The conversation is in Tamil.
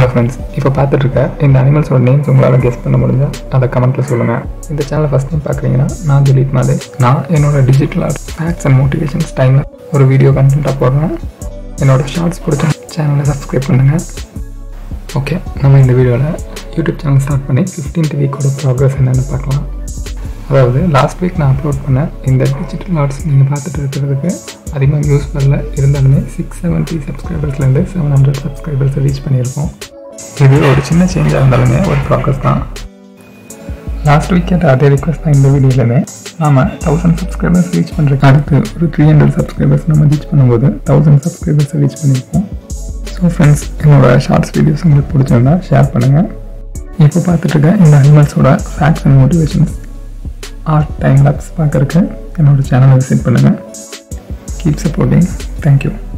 ஃப்ரெண்ட்ஸ் இப்போ பார்த்துட்டு இருக்க இந்த அனிமல்ஸோட நேம்ஸ் உங்களால் கெஸ் பண்ண முடிஞ்சால் அதை கமெண்ட்டில் சொல்லுங்கள் இந்த சேனலை ஃபஸ்ட் டைம் பார்க்குறீங்கன்னா நான் திலீப் மாதே நான் என்னோட digital art facts and motivations டைமில் ஒரு வீடியோ கண்டென்ட்டாக போடுறேன் என்னோட ஷார்ட்ஸ் பிடிச்ச சேனலை சப்ஸ்கிரைப் பண்ணுங்கள் ஓகே நம்ம இந்த வீடியோவில் யூடியூப் சேனல் ஸ்டார்ட் பண்ணி ஃபிஃப்டீன்த் வீக்கோட ப்ராக்ரஸ் என்னென்னு பார்க்கலாம் அதாவது லாஸ்ட் வீக் நான் அப்லோட் பண்ண இந்த டிஜிட்டல் ஆர்ட்ஸ் நீங்கள் பார்த்துட்டு இருக்கிறதுக்கு அதிகமாக யூஸ் பண்ணல இருந்தாலுமே சிக்ஸ் செவன்ட்டி சப்ஸ்கிரைபர்ஸ்லேருந்து செவன் ஹண்ட்ரட் சப்ஸ்கிரைபர்ஸ் ரீச் பண்ணியிருக்கோம் இது ஒரு சின்ன சேஞ்சாக இருந்தாலுமே ஒரு ப்ராக்ரஸ் தான் லாஸ்ட் வீக் கேட்ட அதே ரிக்வஸ்ட் தான் இந்த வீடியோலையுமே நாம் தௌசண்ட் சப்ஸ்கிரைபர்ஸ் ரீச் பண்ணுறதுக்கு அடுத்து ஒரு த்ரீ ஹண்ட்ரட் சப்ஸ்கிரைபர்ஸ் நம்ம ரீச் பண்ணும்போது தௌசண்ட் சப்ஸ்கிரைபர்ஸ் ரீச் பண்ணியிருக்கோம் ஸோ ஃப்ரெண்ட்ஸ் என்னோட ஷார்ட்ஸ் வீடியோஸ் உங்களுக்கு பிடிச்சிருந்தா ஷேர் பண்ணுங்கள் இப்போ பார்த்துட்டு இருக்க இந்த அனிமல்ஸோட facts and motivations art time lapse பார்க்குறக்கு என்னோட சேனலை விசிட் பண்ணுங்கள் கீப் சப்போர்ட்டிங் தேங்க்யூ